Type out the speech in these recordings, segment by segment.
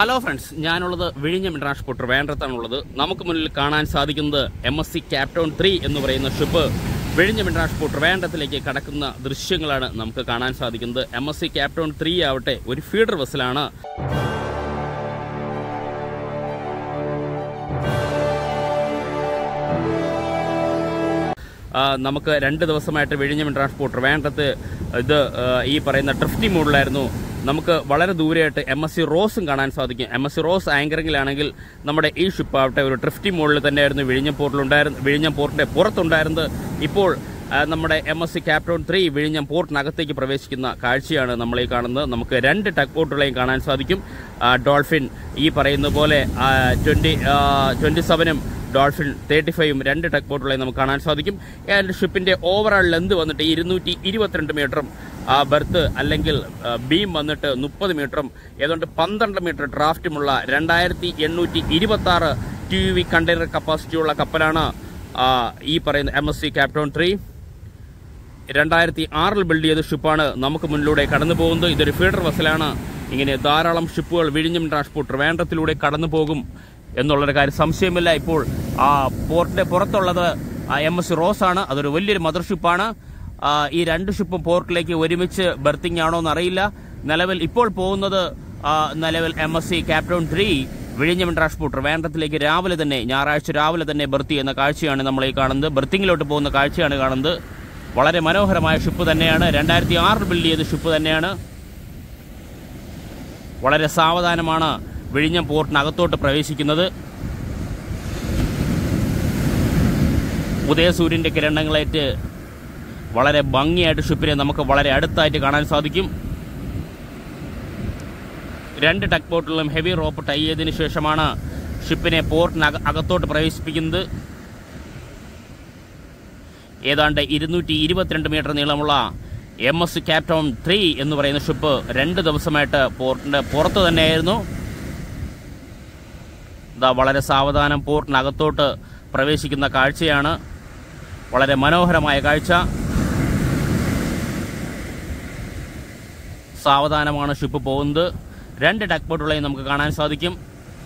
hello friends ഞാനുള്ളത് വിഴിഞ്ഞം international port വേണ്ടത്താണുള്ളത് നമുക്ക് മുന്നിൽ കാണാൻ സാധിക്കുന്നത് M S C Capetown three എന്ന് പറയുന്ന ഷിപ്പ് വിഴിഞ്ഞം ഇന്റർനാഷണൽ പോർട്ട് വേണ്ടത്തിലേക്ക് കടക്കുന്ന ദൃശ്യങ്ങളാണ് നമുക്ക് കാണാൻ സാധിക്കുന്നത് M S C Capetown three ആവട്ടെ ഒരു ഫീഡർ വെസലാണ് ആ, നമുക്ക് രണ്ട് ദിവസമായിട്ട് വിഴിഞ്ഞം ട്രാൻസ്പോർട്ടർ വേണ്ടത് ഇത് ആ, ഈ പറയുന്ന ഡ്രിഫ്റ്റി മോഡിലായിരുന്നു നമുക്ക് വളരെ ദൂരെയായിട്ട് എം എസ് സി റോസും കാണാൻ സാധിക്കും എം എസ് സി റോസ് ആങ്കറിങ്ങിലാണെങ്കിൽ നമ്മുടെ ഈ ഷിപ്പ് ആവട്ടെ ഒരു ഡ്രിഫ്റ്റി മോഡിൽ തന്നെയായിരുന്നു വിഴിഞ്ഞം പോർട്ടിലുണ്ടായിരുന്നു വിഴിഞ്ഞം പോർട്ടിന്റെ പുറത്തുണ്ടായിരുന്നത് ഇപ്പോൾ ആ, നമ്മുടെ M S C Capetown three വിഴിഞ്ഞം പോർട്ടിനകത്തേക്ക് പ്രവേശിക്കുന്ന കാഴ്ചയാണ് നമ്മൾ ഈ കാണുന്നത് നമുക്ക് രണ്ട് ടഗ് ബോട്ടുകളെയും കാണാൻ സാധിക്കും ആ, ഡോൾഫിൻ ഈ പറയുന്ന പോലെ ട്വന്റി ട്വന്റി സെവനും ഡോൾഫിൻ തേർട്ടി ഫൈവും രണ്ട് ടഗ് ബോട്ടുകളെ നമുക്ക് കാണാൻ സാധിക്കും ആൻഡ് ഷിപ്പിന്റെ ഓവറോൾ ലെന്ത് വന്നിട്ട് ഇരുന്നൂറ്റി ഇരുപത്തിരണ്ട് മീറ്ററും ആ ബർത്ത് അല്ലെങ്കിൽ ബീം വന്നിട്ട് മുപ്പത് മീറ്ററും ഏതാണ്ട് പന്ത്രണ്ട് മീറ്റർ ഡ്രാഫ്റ്റുമുള്ള രണ്ടായിരത്തി എണ്ണൂറ്റി ഇരുപത്തി ആറ് ടി വി കണ്ടെയ്നർ കപ്പാസിറ്റിയുള്ള കപ്പലാണ് ആ, ഈ പറയുന്ന M S C Capetown three രണ്ടായിരത്തി ആറിൽ ബിൽഡ് ചെയ്ത ഷിപ്പാണ് നമുക്ക് മുന്നിലൂടെ കടന്നു പോകുന്നത് ഇതൊരു ഫീഡർ വെസലാണ് ഇങ്ങനെ ധാരാളം ഷിപ്പുകൾ വിഴിഞ്ഞം ട്രാൻസ്പോർട്ട് വേണ്ടത്തിലൂടെ കടന്നു പോകും എന്നുള്ളൊരു കാര്യം സംശയമില്ല ഇപ്പോൾ ആ പോർട്ടിന്റെ പുറത്തുള്ളത് എം എസ് റോസ് ആണ് അതൊരു വലിയൊരു മദർ ഷിപ്പാണ് ആ, ഈ രണ്ട് ഷിപ്പും പോർട്ടിലേക്ക് ഒരുമിച്ച് ബർത്തിങ് ആണോ എന്നറിയില്ല നിലവിൽ ഇപ്പോൾ പോകുന്നത് ആ, നിലവിൽ M S C Capetown three വിഴിഞ്ഞം ട്രാൻസ്പോർട്ടർ വേണ്ടത്തിലേക്ക് രാവിലെ തന്നെ ഞായറാഴ്ച രാവിലെ തന്നെ ബർത്തി എന്ന കാഴ്ചയാണ് നമ്മൾ ഈ കാണുന്നത് ബർത്തിങ്ങിലോട്ട് പോകുന്ന കാഴ്ചയാണ് കാണുന്നത് വളരെ മനോഹരമായ ഷിപ്പ് തന്നെയാണ് രണ്ടായിരത്തി ആറിൽ ബിൽഡ് ചെയ്ത ഷിപ്പ് തന്നെയാണ് വളരെ സാവധാനമാണ് വിഴിഞ്ഞം പോർട്ടിനകത്തോട്ട് പ്രവേശിക്കുന്നത് ഉദയസൂര്യന്റെ കിരണങ്ങളേറ്റ് വളരെ ഭംഗിയായിട്ട് ഷിപ്പിനെ നമുക്ക് വളരെ അടുത്തായിട്ട് കാണാൻ സാധിക്കും രണ്ട് ടഗ് ബോട്ടുകളും ഹെവി റോപ്പ് ടൈ ചെയ്തതിനു ശേഷമാണ് ഷിപ്പിനെ പോർട്ടിനക അകത്തോട്ട് പ്രവേശിപ്പിക്കുന്നത് ഏതാണ്ട് ഇരുന്നൂറ്റി ഇരുപത്തിരണ്ട് മീറ്റർ നീളമുള്ള എം എസ് ക്യാപ്റ്റോൺ ത്രീ എന്ന് പറയുന്ന ഷിപ്പ് രണ്ട് ദിവസമായിട്ട് പോർട്ടിന്റെ പുറത്ത് തന്നെയായിരുന്നു ഇതാ വളരെ സാവധാനം പോർട്ടിനകത്തോട്ട് പ്രവേശിക്കുന്ന കാഴ്ചയാണ് വളരെ മനോഹരമായ കാഴ്ച സാവധാനമാണ് ഷിപ്പ് പോകുന്നത് രണ്ട് ടഗ് ബോട്ടുകളെയും നമുക്ക് കാണാൻ സാധിക്കും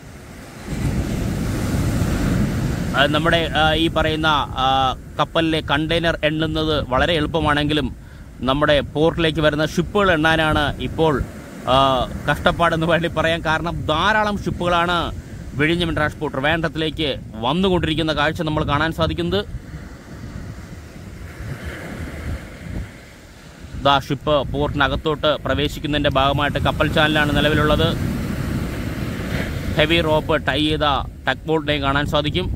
ആ, നമ്മുടെ ആ, ഈ പറയുന്ന ആ, കപ്പലിലെ കണ്ടെയ്നർ എണ്ണുന്നത് വളരെ എളുപ്പമാണെങ്കിലും നമ്മുടെ പോർട്ടിലേക്ക് വരുന്ന ഷിപ്പുകൾ എണ്ണാനാണ് ഇപ്പോൾ ആ, കഷ്ടപ്പാടെന്ന് വേണ്ടി പറയാൻ കാരണം ധാരാളം ഷിപ്പുകളാണ് വിഴിഞ്ഞം ട്രാൻസ്പോർട്ടർ വേണ്ടത്തിലേക്ക് വന്നുകൊണ്ടിരിക്കുന്ന കാഴ്ച നമ്മൾ കാണാൻ സാധിക്കുന്നത് ദാ ഷിപ്പ് പോർട്ടിനകത്തോട്ട് പ്രവേശിക്കുന്നതിന്റെ ഭാഗമായിട്ട് കപ്പൽ ചാനലാണ് നിലവിലുള്ളത് ഹെവി റോപ്പ് ടൈ ചെയ്ത ടഗ് ബോട്ടിനെയും കാണാൻ സാധിക്കും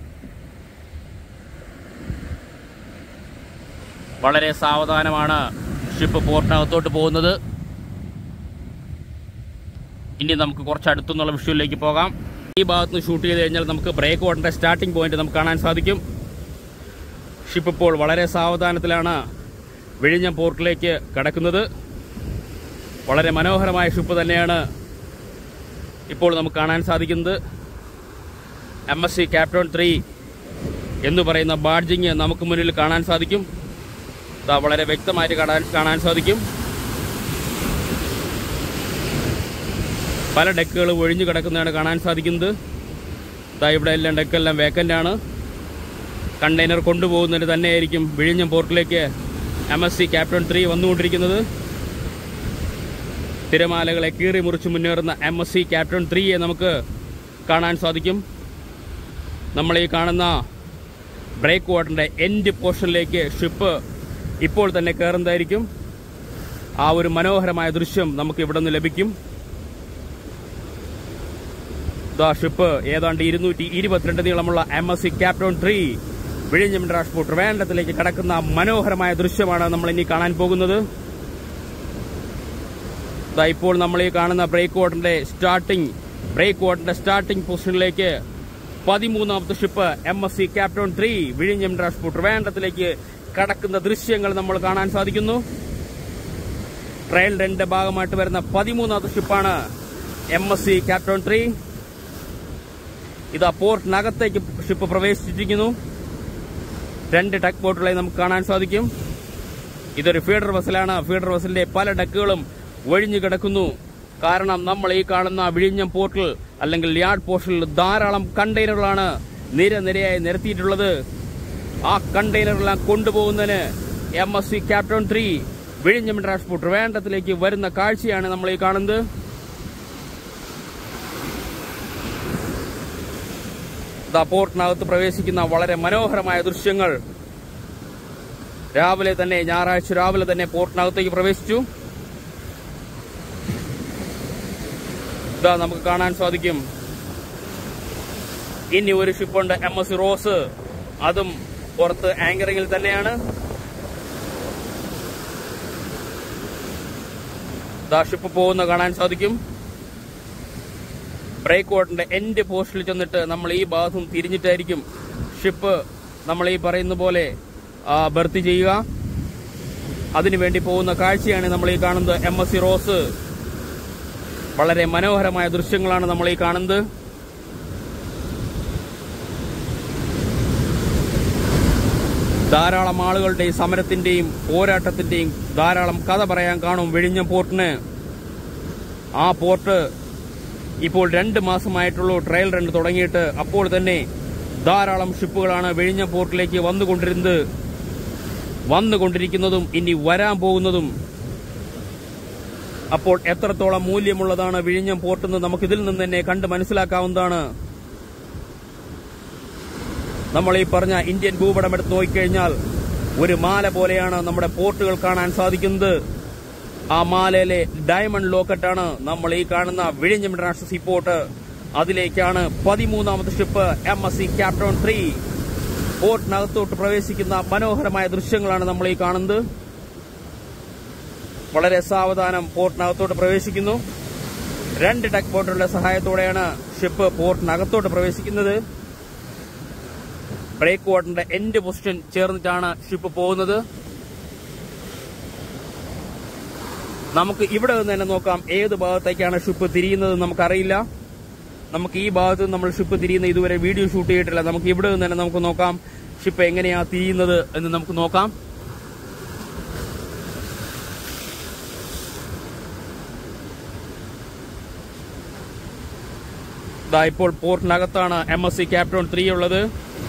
വളരെ സാവധാനമാണ് ഷിപ്പ് പോർട്ടിനകത്തോട്ട് പോകുന്നത് ഇനി നമുക്ക് കുറച്ച് അടുത്തുനിന്നുള്ള വിഷ്വലിലേക്ക് പോകാം ഈ ഭാഗത്ത് നിന്ന് ഷൂട്ട് ചെയ്ത് കഴിഞ്ഞാൽ നമുക്ക് ബ്രേക്ക് വാട്ടറിന്റെ സ്റ്റാർട്ടിംഗ് പോയിന്റ് നമുക്ക് കാണാൻ സാധിക്കും ഷിപ്പ് ഇപ്പോൾ വളരെ സാവധാനത്തിലാണ് വിഴിഞ്ഞം പോർട്ടിലേക്ക് കടക്കുന്നത് വളരെ മനോഹരമായ ഷിപ്പ് തന്നെയാണ് ഇപ്പോൾ നമുക്ക് കാണാൻ സാധിക്കുന്നത് M S C Capetown three എന്ന് പറയുന്ന ബാഡ്ജിങ് നമുക്ക് മുന്നിൽ കാണാൻ സാധിക്കും ദാ വളരെ വ്യക്തമായിട്ട് കാണാൻ കാണാൻ സാധിക്കും പല ഡെക്കുകൾ ഒഴിഞ്ഞു കിടക്കുന്നതാണ് കാണാൻ സാധിക്കുന്നത് ദാ ഇവിടെ എല്ലാം ഡെക്കെല്ലാം വേക്കൻ്റ് ആണ് കണ്ടെയ്നർ കൊണ്ടുപോകുന്നതിന് തന്നെയായിരിക്കും വിഴിഞ്ഞം പോർട്ടിലേക്ക് M S C Capetown three വന്നുകൊണ്ടിരിക്കുന്നത് തിരമാലകളെ കീറി മുറിച്ച് മുന്നേറുന്ന എം എസ് സി ക്യാപ്റ്റൻ ത്രീയെ നമുക്ക് കാണാൻ സാധിക്കും നമ്മൾ ഈ കാണുന്ന ബ്രേക്ക് വാട്ടറിൻ്റെ എൻഡ് പോർഷനിലേക്ക് ഷിപ്പ് ഇപ്പോൾ തന്നെ കയറുന്നതായിരിക്കും ആ ഒരു മനോഹരമായ ദൃശ്യം നമുക്ക് ഇവിടെ നിന്ന് ലഭിക്കും ദാ ഷിപ്പ് ഏതാണ്ട് ഇരുന്നൂറ്റി ഇരുപത്തിരണ്ട് നീളമുള്ള M S C Capetown three വിഴിഞ്ഞം ട്രാൻസ്പോർട്ട് വേണ്ടത്തിലേക്ക് കടക്കുന്ന മനോഹരമായ ദൃശ്യമാണ് നമ്മൾ ഇനി കാണാൻ പോകുന്നത് ദാ ഇപ്പോൾ നമ്മൾ ഈ കാണുന്ന ബ്രേക്ക് വാട്ടറിന്റെ സ്റ്റാർട്ടിംഗ് ബ്രേക്ക് വാട്ടറിന്റെ സ്റ്റാർട്ടിംഗ് പൊസിഷനിലേക്ക് പതിമൂന്നാമത്തെ ship M S C Capetown three വിഴിഞ്ഞം ട്രാൻസ്പോർട്ട് വേണ്ടത്തിലേക്ക് കടക്കുന്ന ദൃശ്യങ്ങൾ നമ്മൾ കാണാൻ സാധിക്കുന്നു ട്രയൽ റണ്ണിന്റെ ഭാഗമായിട്ട് വരുന്ന പതിമൂന്നാമത്തെ ഷിപ്പാണ് M S C Capetown three ഇതാ പോർട്ടിനകത്തേക്ക് ഷിപ്പ് പ്രവേശിച്ചിരിക്കുന്നു രണ്ട് ടഗ് ബോട്ടുകളെ നമുക്ക് കാണാൻ സാധിക്കും ഇതൊരു ഫീഡർ വെസലാണ് ഫീഡർ വെസലിന്റെ പല ഡക്കുകളും ഒഴിഞ്ഞു കിടക്കുന്നു കാരണം നമ്മൾ ഈ കാണുന്ന വിഴിഞ്ഞം പോർട്ടിൽ അല്ലെങ്കിൽ യാർഡ് പോർട്ടിൽ ധാരാളം കണ്ടെയ്നറുകളാണ് നിരനിരയായി നിരത്തിയിട്ടുള്ളത് ആ കണ്ടെയ്നറെല്ലാം കൊണ്ടുപോകുന്നതിന് M S C Capetown three വിഴിഞ്ഞം ട്രാൻസ്പോർട്ട് ട്രിവാൻഡ്രത്തിലേക്ക് വരുന്ന കാഴ്ചയാണ് നമ്മൾ ഈ കാണുന്നത് ദാ പോർട്ടിനകത്ത് പ്രവേശിക്കുന്ന വളരെ മനോഹരമായ ദൃശ്യങ്ങൾ രാവിലെ തന്നെ ഞായറാഴ്ച രാവിലെ തന്നെ പോർട്ടിനകത്തേക്ക് പ്രവേശിച്ചു ഇതാ നമുക്ക് കാണാൻ സാധിക്കും ഇനി ഒരു ഷിപ്പുണ്ട് എം എസ് റോസ് അതും പുറത്ത് ആങ്കറിങ്ങിൽ തന്നെയാണ് ദാ ഷിപ്പ് പോകുന്ന കാണാൻ സാധിക്കും ബ്രേക്ക് വാട്ടറിന്റെ എൻഡ് പോസ്റ്റിൽ ചെന്നിട്ട് നമ്മൾ ഈ ഭാഗത്തും തിരിഞ്ഞിട്ടായിരിക്കും ഷിപ്പ് നമ്മൾ ഈ പറയുന്ന പോലെ ബർത്ത് ചെയ്യുക അതിനുവേണ്ടി പോകുന്ന കാഴ്ചയാണ് നമ്മൾ ഈ കാണുന്നത് എം എസ് സി റോസ് വളരെ മനോഹരമായ ദൃശ്യങ്ങളാണ് നമ്മൾ ഈ കാണുന്നത് ധാരാളം ആളുകളുടെ സമരത്തിന്റെയും പോരാട്ടത്തിന്റെയും ധാരാളം കഥ പറയാൻ കാണും വിഴിഞ്ഞം പോർട്ടിന് ആ പോർട്ട് ഇപ്പോൾ രണ്ട് മാസമായിട്ടുള്ളൂ ട്രയൽ റൺ തുടങ്ങിയിട്ട് അപ്പോൾ തന്നെ ധാരാളം ഷിപ്പുകളാണ് വിഴിഞ്ഞം പോർട്ടിലേക്ക് വന്നുകൊണ്ടിരുന്നത് വന്നുകൊണ്ടിരിക്കുന്നതും ഇനി വരാൻ പോകുന്നതും അപ്പോൾ എത്രത്തോളം മൂല്യമുള്ളതാണ് വിഴിഞ്ഞം പോർട്ടെന്ന് നമുക്കിതിൽ നിന്ന് തന്നെ കണ്ട് മനസ്സിലാക്കാവുന്നതാണ് നമ്മൾ ഈ പറഞ്ഞ ഇന്ത്യൻ ഭൂപടം എടുത്ത് നോക്കിക്കഴിഞ്ഞാൽ ഒരു മാല പോലെയാണ് നമ്മുടെ പോർട്ടുകൾ കാണാൻ സാധിക്കുന്നത് ആ മാലയിലെ ഡയമണ്ട് ലോക്കറ്റാണ് നമ്മൾ ഈ കാണുന്ന വിഴിഞ്ഞം ഇന്റർനാഷണൽ സീ പോർട്ട് അതിലേക്കാണ് പതിമൂന്നാമത്തെ ship M S C Capetown three പോർട്ടിനകത്തോട്ട് പ്രവേശിക്കുന്ന മനോഹരമായ ദൃശ്യങ്ങളാണ് നമ്മൾ ഈ കാണുന്നത് വളരെ സാവധാനം പോർട്ടിനകത്തോട്ട് പ്രവേശിക്കുന്നു രണ്ട് ടെക് ബോട്ടുകളുടെ സഹായത്തോടെയാണ് ഷിപ്പ് പോർട്ടിനകത്തോട്ട് പ്രവേശിക്കുന്നത് ബ്രേക്ക് വാട്ടറിന്റെ എൻഡ് പൊസിഷൻ ചേർന്നിട്ടാണ് ഷിപ്പ് പോകുന്നത് നമുക്ക് ഇവിടെ നിന്ന് തന്നെ നോക്കാം ഏത് ഭാഗത്തേക്കാണ് ഷിപ്പ് തിരിയുന്നത് നമുക്കറിയില്ല നമുക്ക് ഈ ഭാഗത്ത് നമ്മൾ ഷിപ്പ് തിരിയുന്ന ഇതുവരെ വീഡിയോ ഷൂട്ട് ചെയ്തിട്ടില്ല നമുക്ക് ഇവിടെ നിന്ന് തന്നെ നമുക്ക് നോക്കാം ഷിപ്പ് എങ്ങനെയാ തിരിയുന്നത് എന്ന് നമുക്ക് നോക്കാം ദാ ഇപ്പോൾ പോർട്ടിനകത്താണ് M S C Capetown three ഉള്ളത്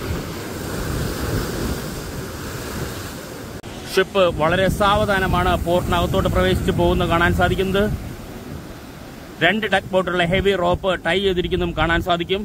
ഷിപ്പ് വളരെ സാവധാനമാണ് പോർട്ടിനകത്തോട്ട് പ്രവേശിച്ച് പോകുന്നത് കാണാൻ സാധിക്കുന്നത് രണ്ട് ഡക്ക് ബോട്ടുള്ള ഹെവി റോപ്പ് ടൈ ചെയ്തിരിക്കുന്നതും കാണാൻ സാധിക്കും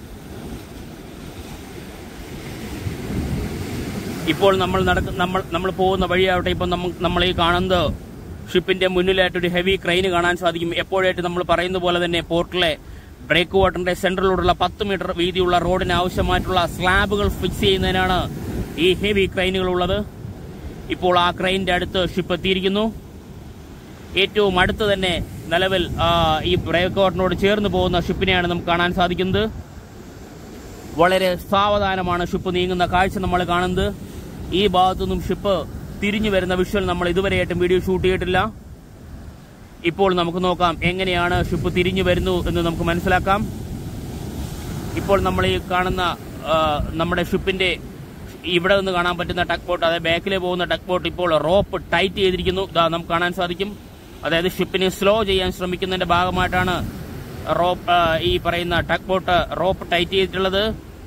ഇപ്പോൾ നമ്മൾ നടക്ക നമ്മൾ നമ്മൾ പോകുന്ന വഴിയാവട്ടെ ഇപ്പോൾ നമ്മ- നമ്മൾ ഈ കാണുന്നത് ഷിപ്പിന്റെ മുന്നിലായിട്ട് ഒരു ഹെവി ക്രെയിൻ കാണാൻ സാധിക്കും എപ്പോഴായിട്ട് നമ്മൾ പറയുന്ന പോലെ തന്നെ പോർട്ടിലെ ബ്രേക്ക് വാട്ടറിന്റെ സെന്ററിലൂടെയുള്ള പത്ത് മീറ്റർ വീതിയുള്ള റോഡിന് ആവശ്യമായിട്ടുള്ള സ്ലാബുകൾ ഫിക്സ് ചെയ്യുന്നതിനാണ് ഈ ഹെവി ക്രെയിനുകൾ ഉള്ളത് ഇപ്പോൾ ആ ക്രെയിനിന്റെ അടുത്ത് ഷിപ്പ് എത്തിയിരിക്കുന്നു ഏറ്റവും അടുത്ത് തന്നെ നിലവിൽ ആ, ഈ ബ്രേക്ക് വാട്ടറിനോട് ചേർന്ന് പോകുന്ന ഷിപ്പിനെയാണ് നമുക്ക് കാണാൻ സാധിക്കുന്നത് വളരെ സാവധാനമാണ് ഷിപ്പ് നീങ്ങുന്ന കാഴ്ച നമ്മൾ കാണുന്നത് ഈ ഭാഗത്തുനിന്നും ഷിപ്പ് തിരിഞ്ഞു വരുന്ന വിഷ്വൽ നമ്മൾ ഇതുവരെയായിട്ടും വീഡിയോ ഷൂട്ട് ചെയ്തിട്ടില്ല ഇപ്പോൾ നമുക്ക് നോക്കാം എങ്ങനെയാണ് ഷിപ്പ് തിരിഞ്ഞു വരുന്നു എന്ന് നമുക്ക് മനസ്സിലാക്കാം ഇപ്പോൾ നമ്മൾ ഈ കാണുന്ന ആ, നമ്മുടെ ഷിപ്പിന്റെ ഇവിടെ നിന്ന് കാണാൻ പറ്റുന്ന ടക്ക് ബോട്ട് അതായത് ബാക്കിലെ പോകുന്ന ടക്ക് ബോട്ട് ഇപ്പോൾ റോപ്പ് ടൈറ്റ് ചെയ്തിരിക്കുന്നു ഇതാ നമുക്ക് കാണാൻ സാധിക്കും അതായത് ഷിപ്പിനെ സ്ലോ ചെയ്യാൻ ശ്രമിക്കുന്നതിന്റെ ഭാഗമായിട്ടാണ് റോപ്പ് ആ, ഈ പറയുന്ന ടക്ക് ബോട്ട് റോപ്പ് ടൈറ്റ് ചെയ്തിട്ടുള്ളത്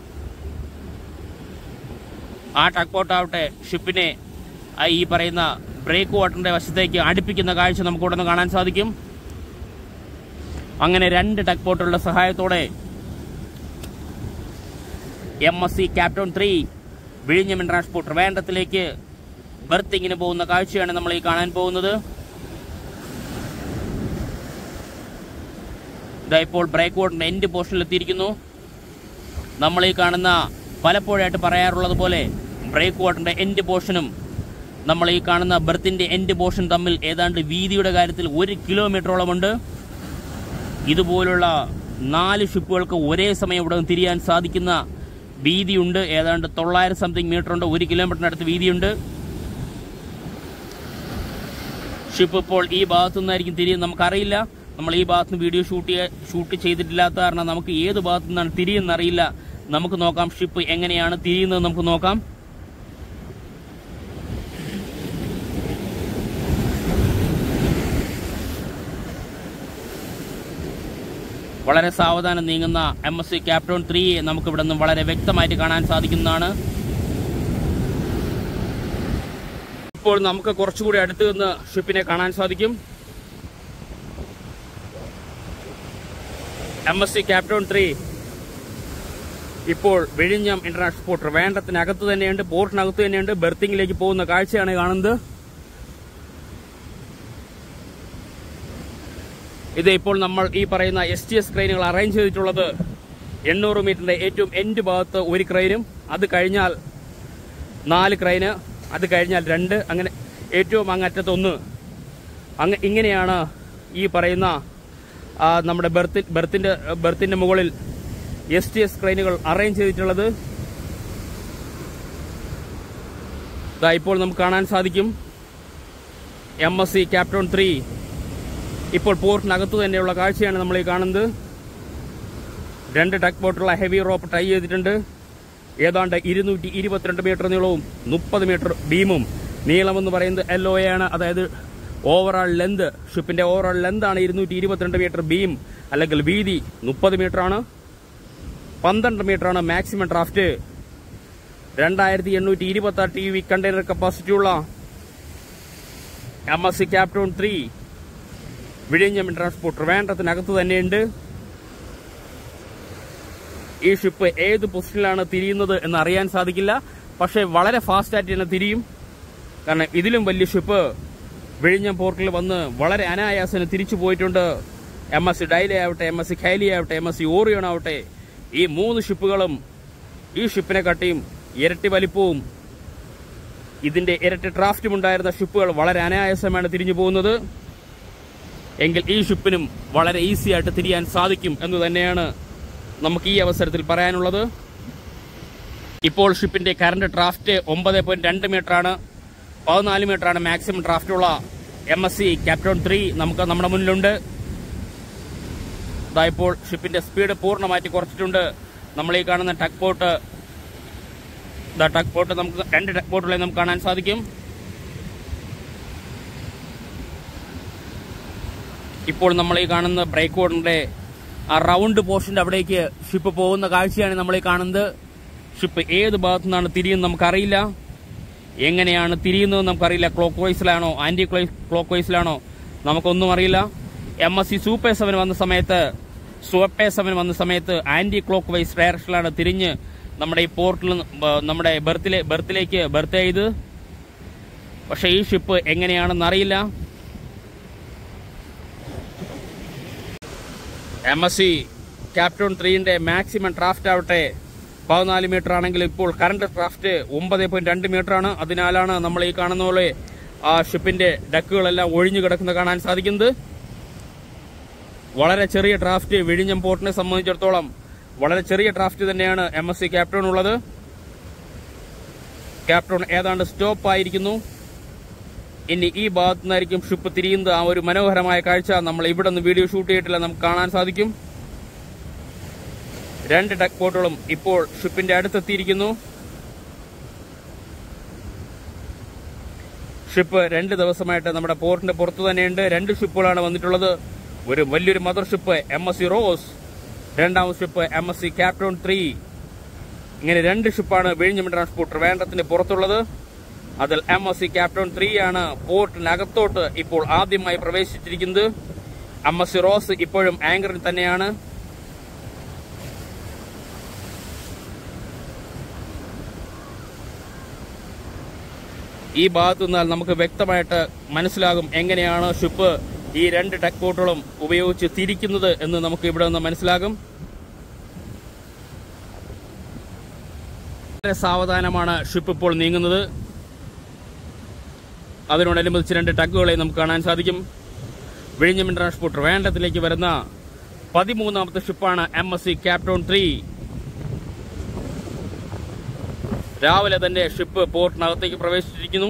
ആ ടക്ക് ബോട്ട് ആവട്ടെ ഷിപ്പിനെ ആ ഈ പറയുന്ന ബ്രേക്ക് വാട്ടറിന്റെ വശത്തേക്ക് അടുപ്പിക്കുന്ന കാഴ്ച നമുക്ക് ഇവിടെ നിന്ന് കാണാൻ സാധിക്കും അങ്ങനെ രണ്ട് ടക്ക് ബോട്ടുകളുടെ സഹായത്തോടെ M S C Capetown three വിഴിഞ്ഞം ട്രാൻസ്പോർട്ട് ട്രിവാൻഡ്രത്തിലേക്ക് ബർത്തിങ്ങിന് പോകുന്ന കാഴ്ചയാണ് നമ്മൾ ഈ കാണാൻ പോകുന്നത് ഇതാ ഇപ്പോൾ ബ്രേക്ക് വാട്ടറിന്റെ എൻഡ് പോർഷനിൽ എത്തിയിരിക്കുന്നു നമ്മൾ ഈ കാണുന്ന പലപ്പോഴായിട്ട് പറയാറുള്ളത് പോലെ ബ്രേക്ക് വാട്ടറിന്റെ എൻഡ് പോർഷനും നമ്മൾ ഈ കാണുന്ന ബർത്തിന്റെ എൻഡ് പോർഷൻ തമ്മിൽ ഏതാണ്ട് വീതിയുടെ കാര്യത്തിൽ ഒരു കിലോമീറ്ററോളമുണ്ട് ഇതുപോലുള്ള നാല് ഷിപ്പുകൾക്ക് ഒരേ സമയം ഇവിടെ നിന്ന് തിരിയാൻ സാധിക്കുന്ന വീതിയുണ്ട് ഏതാണ്ട് തൊള്ളായിരം സംതിങ് മീറ്റർ ഉണ്ട് ഒരു കിലോമീറ്ററിനടുത്ത് വീതിയുണ്ട് ഷിപ്പ് ഇപ്പോൾ ഈ ഭാഗത്തു നിന്നായിരിക്കും തിരിയുന്നത് നമുക്കറിയില്ല നമ്മൾ ഈ ഭാഗത്ത് നിന്ന് വീഡിയോ ഷൂട്ട് ചെയ്യ- ഷൂട്ട് ചെയ്തിട്ടില്ലാത്ത കാരണം നമുക്ക് ഏത് ഭാഗത്തു നിന്നാണ് തിരിയുന്നത് അറിയില്ല നമുക്ക് നോക്കാം ഷിപ്പ് എങ്ങനെയാണ് തിരിയുന്നത് നമുക്ക് നോക്കാം വളരെ സാവധാനം നീങ്ങുന്ന M S C Capetown three നമുക്ക് ഇവിടെ നിന്ന് വളരെ വ്യക്തമായിട്ട് കാണാൻ സാധിക്കുന്നതാണ് ഇപ്പോൾ നമുക്ക് കുറച്ചുകൂടി അടുത്ത് നിന്ന് ഷിപ്പിനെ കാണാൻ സാധിക്കും M S C Capetown three ഇപ്പോൾ വിഴിഞ്ഞം ഇന്റർനാഷണൽ പോർട്ട് വേണ്ടത്തിനകത്ത് തന്നെയുണ്ട് പോർട്ടിനകത്ത് തന്നെയുണ്ട് ബെർത്തിങ്ങിലേക്ക് പോകുന്ന കാഴ്ചയാണ് കാണുന്നത് ഇത് ഇപ്പോൾ നമ്മൾ ഈ പറയുന്ന എസ് ടി എസ് ക്രെയിനുകൾ അറേഞ്ച് ചെയ്തിട്ടുള്ളത് എണ്ണൂറ് മീറ്ററിന്റെ ഏറ്റവും എൻഡ് ഭാഗത്ത് ഒരു ക്രെയിനും അത് കഴിഞ്ഞാൽ നാല് ക്രെയിന് അത് കഴിഞ്ഞാൽ രണ്ട് അങ്ങനെ ഏറ്റവും അങ്ങറ്റത്ത് ഒന്ന് അങ്ങ് ഇങ്ങനെയാണ് ഈ പറയുന്ന ആ, നമ്മുടെ ബെർത്തി ബെർത്തിന്റെ ബെർത്തിന്റെ മുകളിൽ എസ് ടി എസ് ക്രെയിനുകൾ അറേഞ്ച് ചെയ്തിട്ടുള്ളത് ദാ ഇപ്പോൾ നമുക്ക് കാണാൻ സാധിക്കും M S C Capetown three ഇപ്പോൾ പോർട്ടിനകത്ത് തന്നെയുള്ള കാഴ്ചയാണ് നമ്മൾ ഈ കാണുന്നത് രണ്ട് ടക്ക് ബോട്ടുള്ള ഹെവി റോപ്പ് ടൈ ചെയ്തിട്ടുണ്ട് ഏതാണ്ട് ഇരുന്നൂറ്റി ഇരുപത്തിരണ്ട് മീറ്റർ നീളവും മുപ്പത് മീറ്റർ ബീമും നീളമെന്ന് പറയുന്നത് എൽ ഒ ആണ് അതായത് ഓവറാൾ ലെന്ത് ഷിപ്പിന്റെ ഓവറാൾ ലെന്താണ് ഇരുന്നൂറ്റി ഇരുപത്തിരണ്ട് മീറ്റർ ബീം അല്ലെങ്കിൽ വീതി മുപ്പത് മീറ്റർ ആണ് പന്ത്രണ്ട് മീറ്റർ ആണ് മാക്സിമം ഡ്രാഫ്റ്റ് രണ്ടായിരത്തി എണ്ണൂറ്റി ഇരുപത്തി ആറ് ടി വി കണ്ടെയ്നർ കപ്പാസിറ്റി ഉള്ള M S C Capetown three വിഴിഞ്ഞം ട്രാൻസ്പോർട്ട് ട്രിവാൻഡ്രത്തിനകത്ത് തന്നെയുണ്ട് ഈ ഷിപ്പ് ഏത് പൊസിഷനിലാണ് തിരിയുന്നത് എന്ന് അറിയാൻ സാധിക്കില്ല പക്ഷേ വളരെ ഫാസ്റ്റ് ആയിട്ട് തന്നെ തിരിയും കാരണം ഇതിലും വലിയ ഷിപ്പ് വിഴിഞ്ഞം പോർട്ടിൽ വന്ന് വളരെ അനായാസന് തിരിച്ചു പോയിട്ടുണ്ട് എം എസ് സി ഡൈലി ആവട്ടെ എം എസ് സി ഖൈലി ആവട്ടെ എം എസ് സി ഓറിയോൺ ആവട്ടെ ഈ മൂന്ന് ഷിപ്പുകളും ഈ ഷിപ്പിനെ കാട്ടിയും ഇരട്ടി വലിപ്പവും ഇതിന്റെ ഇരട്ടി ഡ്രാഫ്റ്റും ഉണ്ടായിരുന്ന ഷിപ്പുകൾ വളരെ അനായാസമാണ് തിരിഞ്ഞു പോകുന്നത് എങ്കിൽ ഈ ഷിപ്പിനും വളരെ ഈസി ആയിട്ട് തിരിയാൻ സാധിക്കും എന്ന് തന്നെയാണ് നമുക്ക് ഈ അവസരത്തിൽ പറയാനുള്ളത് ഇപ്പോൾ ഷിപ്പിന്റെ കറണ്ട് ഡ്രാഫ്റ്റ് ഒമ്പത് പോയിന്റ് രണ്ട് മീറ്റർ ആണ് പതിനാല് മീറ്റർ ആണ് മാക്സിമം ഡ്രാഫ്റ്റ് ഉള്ള M S C Capetown three നമുക്ക് നമ്മുടെ മുന്നിലുണ്ട് ഇതാ ഇപ്പോൾ ഷിപ്പിന്റെ സ്പീഡ് പൂർണ്ണമായിട്ട് കുറച്ചിട്ടുണ്ട് നമ്മൾ ഈ കാണുന്ന ടക്ക് ബോട്ട് ഇതാ ടക്ക് ബോട്ട് നമുക്ക് രണ്ട് ടക്ക് ബോട്ടുകളെ നമുക്ക് കാണാൻ സാധിക്കും ഇപ്പോൾ നമ്മൾ ഈ കാണുന്ന ബ്രേക്ക് വാട്ടറിന്റെ ആ റൗണ്ട് പോർഷന്റെ അവിടേക്ക് ഷിപ്പ് പോകുന്ന കാഴ്ചയാണ് നമ്മൾ ഈ കാണുന്നത് ഷിപ്പ് ഏത് ഭാഗത്തു നിന്നാണ് തിരിയുന്നത് നമുക്കറിയില്ല എങ്ങനെയാണ് തിരിയുന്നത് നമുക്കറിയില്ല ക്ലോക്ക് വൈസിലാണോ ആന്റി ക്ലോക്ക് വൈസിലാണോ നമുക്കൊന്നും അറിയില്ല M S C super seven വന്ന സമയത്ത് സൂപ്പർ സെവൻ വന്ന സമയത്ത് ആന്റി ക്ലോക്ക് വൈസ് ഡയറക്ഷനിലാണ് തിരിഞ്ഞ് നമ്മുടെ ഈ പോർട്ടിൽ നിന്ന് ബ- നമ്മുടെ ബെർത്തിലെ ബെർത്തിലേക്ക് ബെർത്ത് ചെയ്ത് പക്ഷേ ഈ ഷിപ്പ് എങ്ങനെയാണെന്ന് അറിയില്ല എം എസ് സി ക്യാപ്റ്റോൺ ത്രീന്റെ മാക്സിമം ഡ്രാഫ്റ്റ് ആവട്ടെ പതിനാല് മീറ്റർ ആണെങ്കിൽ ഇപ്പോൾ കറണ്ട് ഡ്രാഫ്റ്റ് ഒമ്പത് പോയിന്റ് രണ്ട് മീറ്റർ ആണ് അതിനാലാണ് നമ്മൾ ഈ കാണുന്ന പോലെ ആ ഷിപ്പിന്റെ ഡക്കുകളെല്ലാം ഒഴിഞ്ഞു കിടക്കുന്നത് കാണാൻ സാധിക്കുന്നത് വളരെ ചെറിയ ഡ്രാഫ്റ്റ് വിഴിഞ്ഞം പോർട്ടിനെ സംബന്ധിച്ചിടത്തോളം വളരെ ചെറിയ ഡ്രാഫ്റ്റ് തന്നെയാണ് എം എസ് സി ക്യാപ്റ്റോൺ ഉള്ളത് ക്യാപ്റ്റോൺ ഏതാണ്ട് സ്റ്റോപ്പ് ആയിരിക്കുന്നു ഇനി ഈ ഭാഗത്തു നിന്നായിരിക്കും ഷിപ്പ് തിരിയുന്നത് ആ ഒരു മനോഹരമായ കാഴ്ച നമ്മൾ ഇവിടെ നിന്ന് വീഡിയോ ഷൂട്ട് ചെയ്തിട്ടില്ല നമുക്ക് കാണാൻ സാധിക്കും രണ്ട് ടക്ക് ബോട്ടുകളും ഇപ്പോൾ ഷിപ്പിന്റെ അടുത്തെത്തിയിരിക്കുന്നു ഷിപ്പ് രണ്ട് ദിവസമായിട്ട് നമ്മുടെ പോർട്ടിന്റെ പുറത്തു തന്നെയുണ്ട് രണ്ട് ഷിപ്പുകളാണ് വന്നിട്ടുള്ളത് ഒരു വലിയൊരു mother ship M S C Rose രണ്ടാമത് ship M S C Capetown three ഇങ്ങനെ രണ്ട് ഷിപ്പാണ് വിഴിഞ്ഞം ട്രാൻസ്പോർട്ട് ട്രിവാൻഡ്രത്തിന് പുറത്തുള്ളത് അതിൽ M S C Capetown three ആണ് പോർട്ടിനകത്തോട്ട് ഇപ്പോൾ ആദ്യമായി പ്രവേശിച്ചിരിക്കുന്നത് എം എസ് സി റോസ് ഇപ്പോഴും ആങ്കറിൽ തന്നെയാണ് ഈ ഭാഗത്തു നിന്നാൽ നമുക്ക് വ്യക്തമായിട്ട് മനസ്സിലാകും എങ്ങനെയാണ് ഷിപ്പ് ഈ രണ്ട് ടെക് ബോട്ടുകളും ഉപയോഗിച്ച് തിരിക്കുന്നത് എന്ന് നമുക്ക് ഇവിടെ നിന്ന് മനസ്സിലാകും വളരെ സാവധാനമാണ് ഷിപ്പ് ഇപ്പോൾ നീങ്ങുന്നത് അതിനോടനുബന്ധിച്ച് രണ്ട് ടഗുകളെ നമുക്ക് കാണാൻ സാധിക്കും വിഴിഞ്ഞം ട്രാൻസ്പോർട്ട് വേണ്ടത്തിലേക്ക് വരുന്ന പതിമൂന്നാമത്തെ ഷിപ്പാണ് M S C Capetown three രാവിലെ തന്നെ ഷിപ്പ് പോർട്ടിനകത്തേക്ക് പ്രവേശിച്ചിരിക്കുന്നു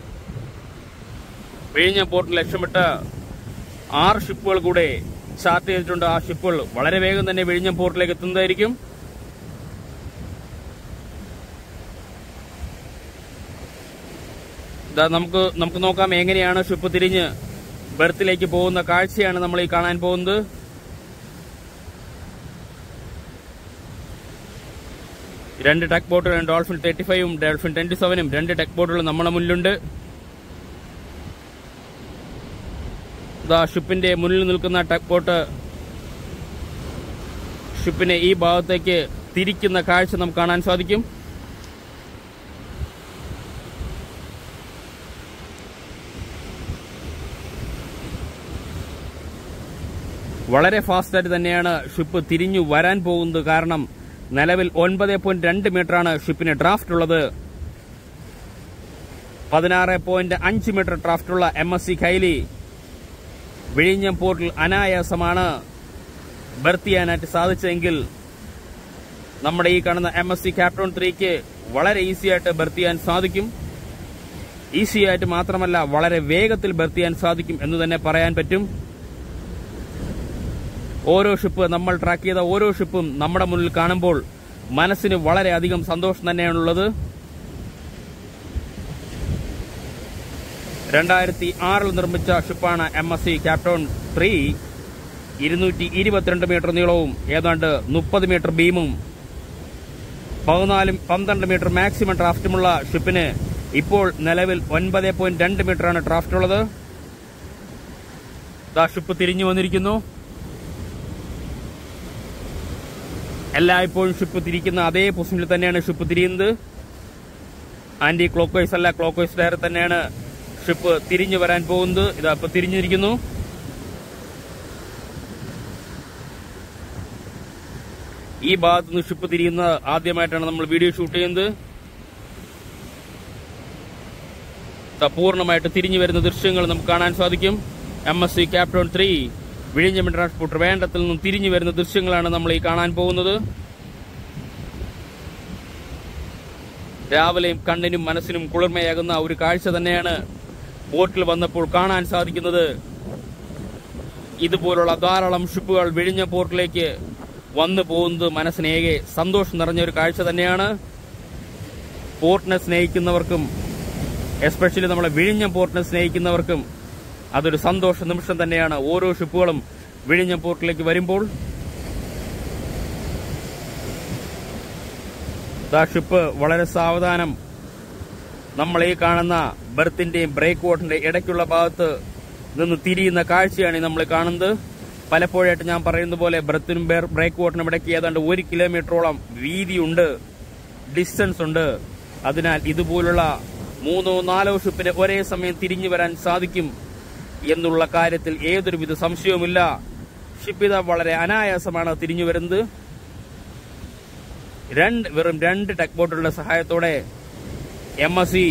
വിഴിഞ്ഞം പോർട്ടിന് ലക്ഷ്യമിട്ട് ആറ് ഷിപ്പുകൾ കൂടെ ചാർട്ട് ചെയ്തിട്ടുണ്ട് ആ ഷിപ്പുകൾ വളരെ വേഗം തന്നെ വിഴിഞ്ഞം പോർട്ടിലേക്ക് എത്തുന്നതായിരിക്കും ഇതാ നമുക്ക് നമുക്ക് നോക്കാം എങ്ങനെയാണ് ഷിപ്പ് തിരിഞ്ഞ് ബെർത്തിലേക്ക് പോകുന്ന കാഴ്ചയാണ് നമ്മൾ ഈ കാണാൻ പോകുന്നത് രണ്ട് ടെക് ബോട്ടുകളും ഡോൾഫിൻ തേർട്ടി ഫൈവും ഡോൾഫിൻ ട്വന്റി സെവനും രണ്ട് ടെക് ബോട്ടുകളും നമ്മുടെ മുന്നിലുണ്ട് ഇതാ ഷിപ്പിന്റെ മുന്നിൽ നിൽക്കുന്ന ടെക് ബോട്ട് ഷിപ്പിനെ ഈ ഭാഗത്തേക്ക് തിരിക്കുന്ന കാഴ്ച നമുക്ക് കാണാൻ സാധിക്കും വളരെ ഫാസ്റ്റായിട്ട് തന്നെയാണ് ഷിപ്പ് തിരിഞ്ഞു വരാൻ പോകുന്നത് കാരണം നിലവിൽ ഒൻപത് പോയിന്റ് രണ്ട് മീറ്ററാണ് ഷിപ്പിന് ഡ്രാഫ്റ്റ് ഉള്ളത് പതിനാറ് പോയിന്റ് അഞ്ച് മീറ്റർ ഡ്രാഫ്റ്റുള്ള എം എസ് സി കൈലി വിഴിഞ്ഞം പോർട്ടിൽ അനായാസമാണ് ബർത്ത് ചെയ്യാനായിട്ട് സാധിച്ചെങ്കിൽ നമ്മുടെ ഈ കാണുന്ന എം എസ് സി ക്യാപ്റ്റോൺ ത്രീക്ക് വളരെ ഈസി ആയിട്ട് ബർത്ത് ചെയ്യാൻ സാധിക്കും ഈസി ആയിട്ട് മാത്രമല്ല വളരെ വേഗത്തിൽ ബർത്ത് ചെയ്യാൻ സാധിക്കും എന്ന് തന്നെ പറയാൻ പറ്റും ഓരോ ഷിപ്പ് നമ്മൾ ട്രാക്ക് ചെയ്ത ഓരോ ഷിപ്പും നമ്മുടെ മുന്നിൽ കാണുമ്പോൾ മനസ്സിന് വളരെയധികം സന്തോഷം തന്നെയാണുള്ളത് രണ്ടായിരത്തി ആറിൽ നിർമ്മിച്ച ഷിപ്പാണ് M S C Capetown three ഇരുന്നൂറ്റി ഇരുപത്തിരണ്ട് മീറ്റർ നീളവും ഏതാണ്ട് മുപ്പത് മീറ്റർ ബീമും പതിനാല് പന്ത്രണ്ട് മീറ്റർ മാക്സിമം ഡ്രാഫ്റ്റുമുള്ള ഷിപ്പിന് ഇപ്പോൾ നിലവിൽ ഒൻപത് പോയിന്റ് രണ്ട് മീറ്ററാണ് ഡ്രാഫ്റ്റ് ഉള്ളത് ദാ ഷിപ്പ് തിരിഞ്ഞു വന്നിരിക്കുന്നു എല്ലായ്പ്പോഴും ഷിപ്പ് തിരിക്കുന്ന അതേ പൊസിഷനിൽ തന്നെയാണ് ഷിപ്പ് തിരിയുന്നത് ആന്റി ക്ലോക്ക് വൈസ് അല്ല ക്ലോക്ക് വൈസ് ഡയർ തന്നെയാണ് ഷിപ്പ് തിരിഞ്ഞു വരാൻ പോകുന്നത് ഇതാ ഇപ്പൊ തിരിഞ്ഞിരിക്കുന്നു ഈ ഭാഗത്ത് നിന്ന് ഷിപ്പ് തിരിയുന്ന ആദ്യമായിട്ടാണ് നമ്മൾ വീഡിയോ ഷൂട്ട് ചെയ്യുന്നത് ദാ പൂർണ്ണമായിട്ട് തിരിഞ്ഞു വരുന്ന ദൃശ്യങ്ങൾ നമുക്ക് കാണാൻ സാധിക്കും M S C Capetown three വിഴിഞ്ഞം ട്രാൻസ്പോർട്ട് വേണ്ടത്തിൽ നിന്നും തിരിഞ്ഞു വരുന്ന ദൃശ്യങ്ങളാണ് നമ്മൾ ഈ കാണാൻ പോകുന്നത് രാവിലെയും കണ്ണിനും മനസ്സിനും കുളിർമയാകുന്ന ഒരു കാഴ്ച തന്നെയാണ് ബോട്ടിൽ വന്നപ്പോൾ കാണാൻ സാധിക്കുന്നത് ഇതുപോലുള്ള ധാരാളം ഷിപ്പുകൾ വിഴിഞ്ഞ പോർട്ടിലേക്ക് വന്നു പോകുന്നത് മനസ്സിനേകെ സന്തോഷം നിറഞ്ഞ ഒരു കാഴ്ച തന്നെയാണ് പോർട്ടിനെ സ്നേഹിക്കുന്നവർക്കും എസ്പെഷ്യലി നമ്മളെ വിഴിഞ്ഞം പോർട്ടിനെ സ്നേഹിക്കുന്നവർക്കും അതൊരു സന്തോഷ നിമിഷം തന്നെയാണ് ഓരോ ഷിപ്പുകളും വിഴിഞ്ഞം പോർട്ടിലേക്ക് വരുമ്പോൾ ദാ ഷിപ്പ് വളരെ സാവധാനം നമ്മൾ ഈ കാണുന്ന ബെർത്തിന്റെയും ബ്രേക്ക് വാട്ടറിന്റെ ഇടയ്ക്കുള്ള ഭാഗത്ത് നിന്ന് തിരിയുന്ന കാഴ്ചയാണ് നമ്മൾ കാണുന്നത് പലപ്പോഴായിട്ട് ഞാൻ പറയുന്ന പോലെ ബ്രത്തിനും ബ്രേക്ക് വാട്ടറിനും ഇടയ്ക്ക് ഏതാണ്ട് ഒരു കിലോമീറ്ററോളം വീതിയുണ്ട് ഡിസ്റ്റൻസ് ഉണ്ട് അതിനാൽ ഇതുപോലുള്ള മൂന്നോ നാലോ ഷിപ്പിന് ഒരേ സമയം തിരിഞ്ഞു വരാൻ സാധിക്കും എന്നുള്ള കാര്യത്തിൽ ഏതൊരുവിധ സംശയവുമില്ല ഷിപ്പ് ഇതാ വളരെ അനായാസമാണ് തിരിഞ്ഞു വരുന്നത് രണ്ട് വെറും രണ്ട് ടെക് ബോട്ടുകളുടെ സഹായത്തോടെ M S C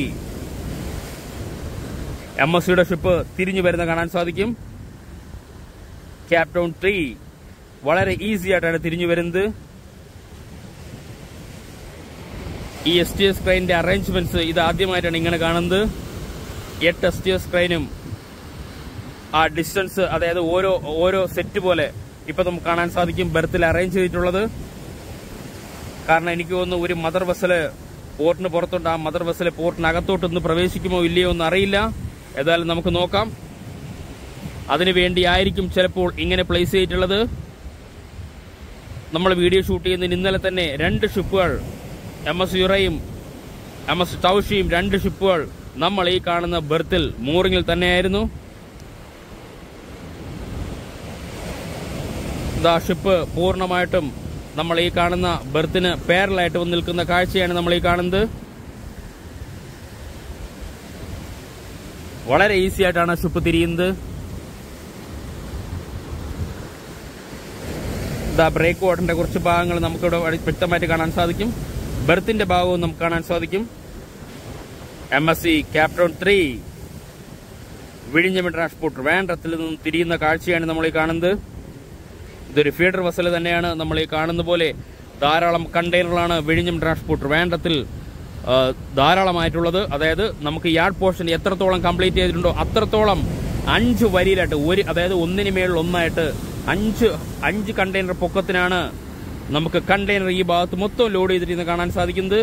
M S സിയുടെ ഷിപ്പ് തിരിഞ്ഞു വരുന്ന കാണാൻ സാധിക്കും ക്യാപ്റ്റോൺ ത്രീ വളരെ ഈസി ആയിട്ടാണ് തിരിഞ്ഞു വരുന്നത് ഈ എസ് ടി എസ് ക്രൈനിന്റെ അറേഞ്ച്മെന്റ്സ് ഇത് ആദ്യമായിട്ടാണ് ഇങ്ങനെ കാണുന്നത് എട്ട് എസ് ടി എസ് ക്രൈനും ആ ഡിസ്റ്റൻസ് അതായത് ഓരോ ഓരോ സെറ്റ് പോലെ ഇപ്പൊ നമുക്ക് കാണാൻ സാധിക്കും ബെർത്തിൽ അറേഞ്ച് ചെയ്തിട്ടുള്ളത് കാരണം എനിക്ക് തോന്നുന്നു ഒരു മദർ വെസല് പോർട്ടിന് പുറത്തുണ്ട് ആ മദർ വെസല് പോർട്ടിനകത്തോട്ടൊന്ന് പ്രവേശിക്കുമോ ഇല്ലയോ എന്ന് അറിയില്ല ഏതായാലും നമുക്ക് നോക്കാം അതിനു വേണ്ടി ആയിരിക്കും ചിലപ്പോൾ ഇങ്ങനെ പ്ലേസ് ചെയ്തിട്ടുള്ളത് നമ്മൾ വീഡിയോ ഷൂട്ട് ചെയ്യുന്നതിന് ഇന്നലെ തന്നെ രണ്ട് ഷിപ്പുകൾ എം എസ് യുറയും എം എസ് ടൗഷിയും രണ്ട് ഷിപ്പുകൾ നമ്മൾ ഈ കാണുന്ന ബെർത്തിൽ മൂറിങ്ങിൽ തന്നെയായിരുന്നു ഇതാ ഷിപ്പ് പൂർണ്ണമായിട്ടും നമ്മൾ ഈ കാണുന്ന ബെർത്തിന് പേരലായിട്ട് വന്ന് നിൽക്കുന്ന കാഴ്ചയാണ് നമ്മൾ ഈ കാണുന്നത് വളരെ ഈസി ആയിട്ടാണ് ഷിപ്പ് തിരിയുന്നത് ഇതാ ബ്രേക്ക് വാട്ടറിന്റെ കുറച്ച് ഭാഗങ്ങൾ നമുക്കിവിടെ വഴി- വ്യക്തമായിട്ട് കാണാൻ സാധിക്കും ബെർത്തിന്റെ ഭാഗവും നമുക്ക് കാണാൻ സാധിക്കും M S C Capetown three വിഴിഞ്ഞം ട്രാൻസ്പോർട്ട് വേണ്ടത്തിൽ നിന്നും തിരിയുന്ന കാഴ്ചയാണ് നമ്മൾ ഈ കാണുന്നത് ഇതൊരു ഫീഡർ വസൽ തന്നെയാണ് നമ്മൾ ഈ കാണുന്ന പോലെ ധാരാളം കണ്ടെയ്നറുകളാണ് വിഴിഞ്ഞം ട്രാൻസ്പോർട്ട് വേണ്ടത്തിൽ ആ, ധാരാളമായിട്ടുള്ളത് അതായത് നമുക്ക് യാർഡ് പോർഷൻ എത്രത്തോളം കംപ്ലീറ്റ് ചെയ്തിട്ടുണ്ടോ അത്രത്തോളം അഞ്ച് വരിയിലായിട്ട് ഒരു അതായത് ഒന്നിന് മേളിൽ ഒന്നായിട്ട് അഞ്ച് അഞ്ച് കണ്ടെയ്നർ പൊക്കത്തിനാണ് നമുക്ക് കണ്ടെയ്നർ ഈ ഭാഗത്ത് മൊത്തം ലോഡ് ചെയ്തിരിക്കുന്നത് കാണാൻ സാധിക്കുന്നത്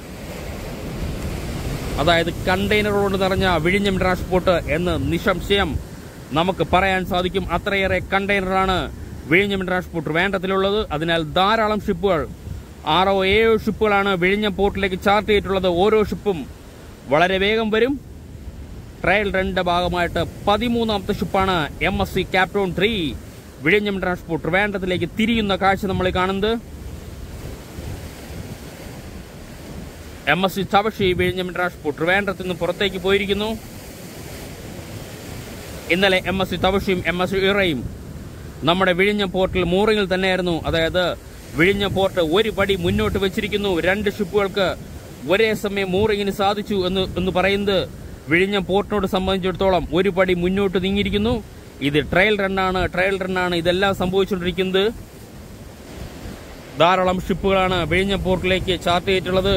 അതായത് കണ്ടെയ്നർ കൊണ്ട് നിറഞ്ഞ വിഴിഞ്ഞം ട്രാൻസ്പോർട്ട് എന്ന് നിസ്സംശയം നമുക്ക് പറയാൻ സാധിക്കും അത്രയേറെ കണ്ടെയ്നറാണ് വിഴിഞ്ഞം ട്രാൻസ്പോർട്ട് വേണ്ടത്തിലുള്ളത് അതിനാൽ ധാരാളം ഷിപ്പുകൾ ആറോ ഏഴോ ഷിപ്പുകളാണ് വിഴിഞ്ഞം പോർട്ടിലേക്ക് ചാർട്ട് ചെയ്തിട്ടുള്ളത് ഓരോ ഷിപ്പും വളരെ വേഗം വരും ട്രയൽ റണ്ണിന്റെ ഭാഗമായിട്ട് പതിമൂന്നാമത്തെ ഷിപ്പാണ് M S C Capetown three വിഴിഞ്ഞം ട്രാൻസ്പോർട്ട് ട്രിവാൻഡ്രത്തിലേക്ക് തിരിയുന്ന കാഴ്ച നമ്മൾ കാണുന്നത് എം എസ് സി തവഷി വിഴിഞ്ഞം ട്രാൻസ്പോർട്ട് ട്രിവാൻഡ്രത്തിൽ നിന്ന് പുറത്തേക്ക് പോയിരിക്കുന്നു ഇന്നലെ എം എസ് സി തവഷിയും എം എസ് സി ഇറയും നമ്മുടെ വിഴിഞ്ഞം പോർട്ടിൽ മൂറിങ്ങിൽ തന്നെയായിരുന്നു അതായത് വിഴിഞ്ഞം പോർട്ട് ഒരു പടി മുന്നോട്ട് വെച്ചിരിക്കുന്നു രണ്ട് ഷിപ്പുകൾക്ക് ഒരേ സമയം മൂറിങ്ങിന് സാധിച്ചു എന്ന് എന്ന് പറയുന്നത് വിഴിഞ്ഞം പോർട്ടിനോട് സംബന്ധിച്ചിടത്തോളം ഒരു പടി മുന്നോട്ട് നീങ്ങിയിരിക്കുന്നു ഇത് ട്രയൽ റണ്ണാണ് ട്രയൽ റണ്ണാണ് ഇതെല്ലാം സംഭവിച്ചുകൊണ്ടിരിക്കുന്നത് ധാരാളം ഷിപ്പുകളാണ് വിഴിഞ്ഞം പോർട്ടിലേക്ക് ചാർട്ട് ചെയ്തിട്ടുള്ളത്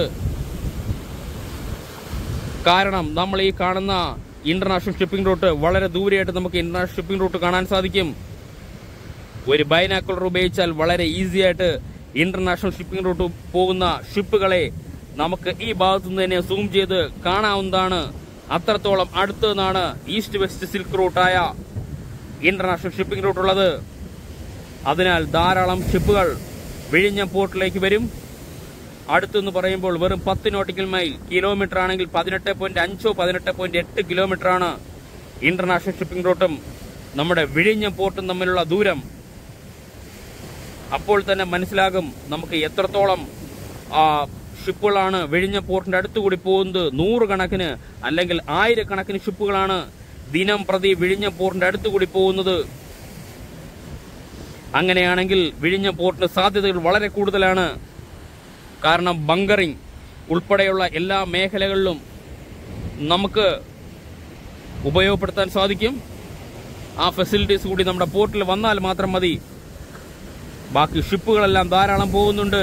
കാരണം നമ്മൾ ഈ കാണുന്ന ഇന്റർനാഷണൽ ഷിപ്പിംഗ് റൂട്ട് വളരെ ദൂരെയായിട്ട് നമുക്ക് ഇന്റർനാഷണൽ ഷിപ്പിംഗ് റൂട്ട് കാണാൻ സാധിക്കും ഒരു ബൈനാക്കുലർ ഉപയോഗിച്ചാൽ വളരെ ഈസി ആയിട്ട് ഇന്റർനാഷണൽ ഷിപ്പിംഗ് റൂട്ട് പോകുന്ന ഷിപ്പുകളെ നമുക്ക് ഈ ഭാഗത്തു നിന്ന് തന്നെ സൂം ചെയ്ത് കാണാവുന്നതാണ് അത്രത്തോളം അടുത്ത് നിന്നാണ് ഈസ്റ്റ് വെസ്റ്റ് സിൽക്ക് റൂട്ടായ ഇന്റർനാഷണൽ ഷിപ്പിംഗ് റൂട്ട് ഉള്ളത് അതിനാൽ ധാരാളം ഷിപ്പുകൾ വിഴിഞ്ഞം പോർട്ടിലേക്ക് വരും അടുത്തെന്ന് പറയുമ്പോൾ വെറും പത്ത് നോട്ടിക്കൽ മൈൽ കിലോമീറ്റർ ആണെങ്കിൽ പതിനെട്ട് പോയിന്റ് അഞ്ചോ പതിനെട്ട് പോയിന്റ് എട്ട് കിലോമീറ്റർ ആണ് ഇന്റർനാഷണൽ ഷിപ്പിംഗ് റൂട്ടും നമ്മുടെ വിഴിഞ്ഞം പോർട്ടും തമ്മിലുള്ള ദൂരം അപ്പോൾ തന്നെ മനസ്സിലാകും നമുക്ക് എത്രത്തോളം ആ, ഷിപ്പുകളാണ് വിഴിഞ്ഞം പോർട്ടിന്റെ അടുത്തുകൂടി പോകുന്നത് നൂറുകണക്കിന് അല്ലെങ്കിൽ ആയിരക്കണക്കിന് ഷിപ്പുകളാണ് ദിനം പ്രതി വിഴിഞ്ഞം പോർട്ടിന്റെ അടുത്തുകൂടി പോകുന്നത് അങ്ങനെയാണെങ്കിൽ വിഴിഞ്ഞം പോർട്ടിന് സാധ്യതകൾ വളരെ കൂടുതലാണ് കാരണം ബങ്കറിംഗ് ഉൾപ്പെടെയുള്ള എല്ലാ മേഖലകളിലും നമുക്ക് ഉപയോഗപ്പെടുത്താൻ സാധിക്കും ആ ഫെസിലിറ്റീസ് കൂടി നമ്മുടെ പോർട്ടിൽ വന്നാൽ മാത്രം മതി ബാക്കി ഷിപ്പുകളെല്ലാം ധാരാളം പോകുന്നുണ്ട്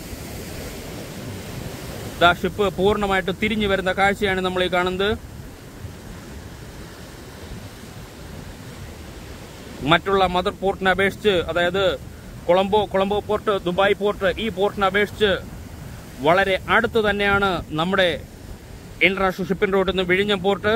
ദാ ഷിപ്പ് പൂർണ്ണമായിട്ട് തിരിഞ്ഞു വരുന്ന കാഴ്ചയാണ് നമ്മൾ ഈ കാണുന്നത് മറ്റുള്ള മദർ പോർട്ടിനെ അപേക്ഷിച്ച് അതായത് Colombo Colombo port Dubai port ഈ പോർട്ടിനെ അപേക്ഷിച്ച് വളരെ അടുത്ത് തന്നെയാണ് നമ്മുടെ ഇന്റർനാഷണൽ ഷിപ്പിംഗ് റോഡിൽ നിന്ന് വിഴിഞ്ഞം പോർട്ട്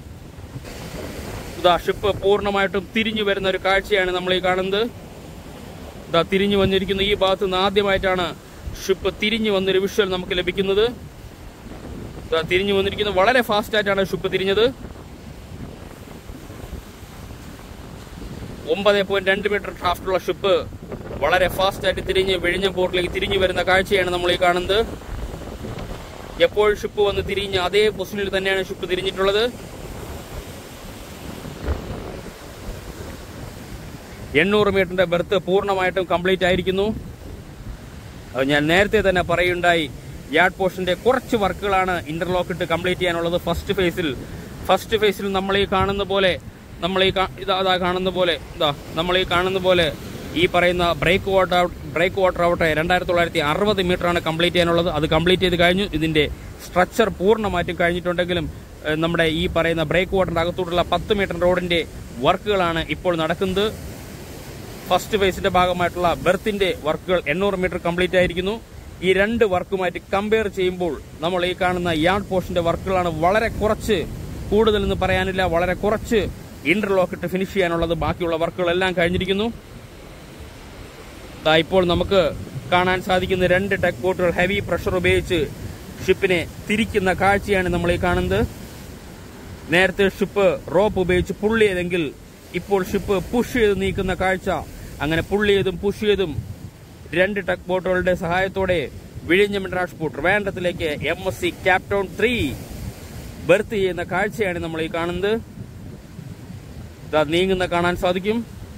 ഇതാ ഷിപ്പ് പൂർണ്ണമായിട്ടും തിരിഞ്ഞു വരുന്ന ഒരു കാഴ്ചയാണ് നമ്മൾ ഈ കാണുന്നത് ഇതാ തിരിഞ്ഞു വന്നിരിക്കുന്ന ഈ ഭാഗത്ത് നിന്ന് ആദ്യമായിട്ടാണ് ഷിപ്പ് തിരിഞ്ഞു വന്നൊരു വിഷ്വൽ നമുക്ക് ലഭിക്കുന്നത് ഇതാ തിരിഞ്ഞു വന്നിരിക്കുന്നത് വളരെ ഫാസ്റ്റ് ആയിട്ടാണ് ഷിപ്പ് തിരിഞ്ഞത് ഒമ്പത് പോയിന്റ് രണ്ട് മീറ്റർ ഡ്രാഫ്റ്റുള്ള ഷിപ്പ് വളരെ ഫാസ്റ്റ് ആയിട്ട് തിരിഞ്ഞ് വിഴിഞ്ഞം പോർട്ടിലേക്ക് തിരിഞ്ഞു വരുന്ന കാഴ്ചയാണ് നമ്മൾ ഈ കാണുന്നത് എപ്പോൾ ഷിപ്പ് വന്ന് തിരിഞ്ഞ് അതേ പൊസിഷനിൽ തന്നെയാണ് ഷിപ്പ് തിരിഞ്ഞിട്ടുള്ളത് എണ്ണൂറ് മീറ്ററിന്റെ ബെർത്ത് പൂർണ്ണമായിട്ടും കംപ്ലീറ്റ് ആയിരിക്കുന്നു അത് ഞാൻ നേരത്തെ തന്നെ പറയുണ്ടായി യാർഡ് പോർഷന്റെ കുറച്ച് വർക്കുകളാണ് ഇന്റർലോക്ക് ഇട്ട് കംപ്ലീറ്റ് ചെയ്യാനുള്ളത് ഫസ്റ്റ് ഫേസിൽ ഫസ്റ്റ് ഫേസിൽ നമ്മൾ ഈ കാണുന്ന പോലെ നമ്മൾ ഈ കാ- ഇതാ ഇതാ കാണുന്ന പോലെ ഇതാ നമ്മൾ ഈ കാണുന്ന പോലെ ഈ പറയുന്ന ബ്രേക്ക് വാട്ടർ ബ്രേക്ക് വാട്ടർ ആവട്ടെ രണ്ടായിരത്തി തൊള്ളായിരത്തി അറുപത് മീറ്റർ ആണ് കംപ്ലീറ്റ് ചെയ്യാനുള്ളത് അത് കംപ്ലീറ്റ് ചെയ്ത് കഴിഞ്ഞു ഇതിന്റെ സ്ട്രക്ചർ പൂർണ്ണമായിട്ടും കഴിഞ്ഞിട്ടുണ്ടെങ്കിലും ഏഹ്, നമ്മുടെ ഈ പറയുന്ന ബ്രേക്ക് വാട്ടറിന്റെ അകത്തോട്ടുള്ള പത്ത് മീറ്റർ റോഡിന്റെ വർക്കുകളാണ് ഇപ്പോൾ നടക്കുന്നത് ഫസ്റ്റ് ഫേസിന്റെ ഭാഗമായിട്ടുള്ള ബെർത്തിന്റെ വർക്കുകൾ എണ്ണൂറ് മീറ്റർ കംപ്ലീറ്റ് ആയിരിക്കുന്നു ഈ രണ്ട് വർക്കുമായിട്ട് കമ്പയർ ചെയ്യുമ്പോൾ നമ്മൾ ഈ കാണുന്ന യാർഡ് പോർഷന്റെ വർക്കുകളാണ് വളരെ കുറച്ച് കൂടുതൽ എന്ന് പറയാനില്ല വളരെ കുറച്ച് ഇന്റർലോക്ക് ഇട്ട് ഫിനിഷ് ചെയ്യാനുള്ളത് ബാക്കിയുള്ള വർക്കുകളെല്ലാം കഴിഞ്ഞിരിക്കുന്നു ദാ ഇപ്പോൾ നമുക്ക് കാണാൻ സാധിക്കുന്ന രണ്ട് ടെക് ബോട്ടുകൾ ഹെവി പ്രഷർ ഉപയോഗിച്ച് ഷിപ്പിനെ തിരിക്കുന്ന കാഴ്ചയാണ് നമ്മൾ ഈ കാണുന്നത് നേരത്തെ ഷിപ്പ് റോപ്പ് ഉപയോഗിച്ച് പുള്ളി ചെയ്തെങ്കിൽ ഇപ്പോൾ ഷിപ്പ് പുഷ് ചെയ്ത് നീക്കുന്ന കാഴ്ച അങ്ങനെ പുള്ളി ചെയ്തും പുഷ് ചെയ്തും രണ്ട് ടക്ക് ബോട്ടുകളുടെ സഹായത്തോടെ വിഴിഞ്ഞം ട്രാൻസ്പോർട്ട് വേണ്ടത്തിലേക്ക് M S C Capetown three berth ചെയ്യുന്ന കാഴ്ചയാണ് നമ്മൾ ഈ കാണുന്നത് ഇതാ നീങ്ങുന്ന കാണാൻ സാധിക്കും